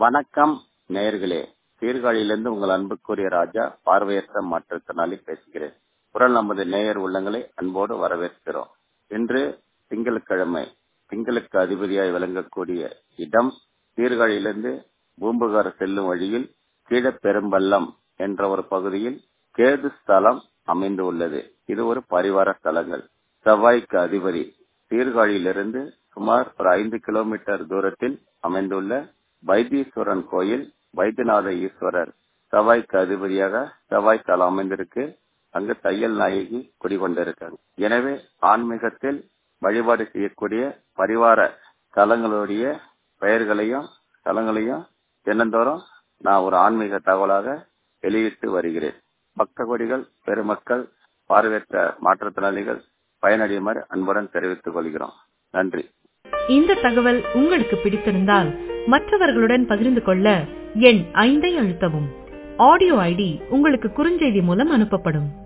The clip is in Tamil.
வணக்கம் நேயர்களே சீர்காழியிலிருந்து உங்கள் அன்புக்குரிய ராஜா பார்வையற்ற மாற்றுத்திறனாளி பேசுகிறேன் குரல் நமது நேயர் உள்ளங்களை அன்போடு வரவேற்கிறோம் இன்று திங்கட்கிழமை திங்களுக்கு அதிபதியாய் விளங்கக்கூடிய இடம் சீர்காழியிலிருந்து பூம்புகார் செல்லும் வழியில் கீழப்பெரும்பள்ளம் என்ற ஒரு பகுதியில் கேது ஸ்தலம் அமைந்து உள்ளது இது ஒரு பரிவார ஸ்தலங்கள் செவ்வாய்க்கு அதிபதி சீர்காழியிலிருந்து சுமார் ஒரு ஐந்து கிலோமீட்டர் தூரத்தில் அமைந்துள்ள வைத்தீஸ்வரன் கோயில் வைத்தியநாத ஈஸ்வரர் செவ்வாய்க்கு அதிபதியாக செவ்வாய் ஸ்தலம் அமைந்திருக்கு அங்கு தையல் நாயகி குடிகொண்டிருக்காங்க எனவே ஆன்மீகத்தில் வழிபாடு செய்யக்கூடிய பரிவார ஸ்தலங்களுடைய பெயர்களையும் ஸ்தலங்களையும் தினந்தோறும் நான் ஒரு ஆன்மீக தகவலாக வெளியிட்டு வருகிறேன் பக்த கொடிகள் பெருமக்கள் பார்வையற்ற மாற்றுத்திறனாளிகள் பயனடையுமாறு அன்புடன் தெரிவித்துக் கொள்கிறோம் நன்றி இந்த தகவல் உங்களுக்கு பிடித்திருந்தால் மற்றவர்களுடன் பகிர்ந்து கொள்ள எண் ஐந்தை அழுத்தவும் ஆடியோ ஐடி உங்களுக்கு குறுஞ்செய்தி மூலம் அனுப்பப்படும்